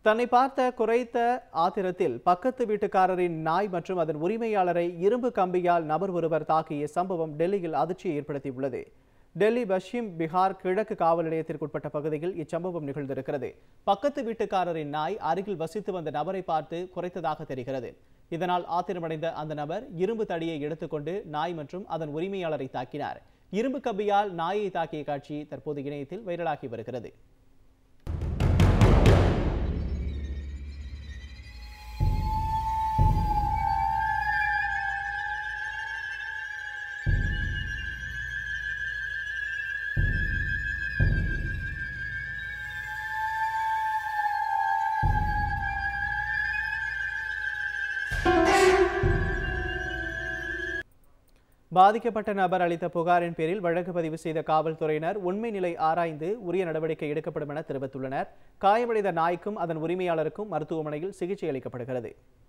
தன்னை பார்த்த குறைத்த ஆத்திரத்தில் பக்கத்து வீட்டுக்காரரின் நாய் மற்றும் அதன் உரிமையாளரை இரும்பு கம்பியால் நபர் ஒருவர் தாக்கிய சம்பவம் டெல்லியில் அதிர்ச்சியை ஏற்படுத்தியுள்ளது டெல்லி பஷ்சிம் பீகார் கிழக்கு காவல் நிலையத்திற்குட்பட்ட பகுதியில் இச்சம்பவம் நிகழ்ந்திருக்கிறது பக்கத்து வீட்டுக்காரரின் நாய் அருகில் வசித்து வந்த நபரை பார்த்து குறைத்ததாக தெரிகிறது இதனால் ஆத்திரமடைந்த அந்த நபர் இரும்பு தடியை எடுத்துக்கொண்டு நாய் மற்றும் அதன் உரிமையாளரை தாக்கினார் இரும்பு கம்பியால் நாயை தாக்கிய காட்சி தற்போது இணையத்தில் வைரலாகி வருகிறது பாதிக்கப்பட்ட நபர் அளித்த புகாரின் பேரில் வழக்கு பதிவு செய்த காவல்துறையினர் உண்மை நிலை ஆராய்ந்து உரிய நடவடிக்கை எடுக்கப்படும் என தெரிவித்துள்ளனர் காயமடைந்த நாய்க்கும் அதன் உரிமையாளருக்கும் மருத்துவமனையில் சிகிச்சை அளிக்கப்படுகிறது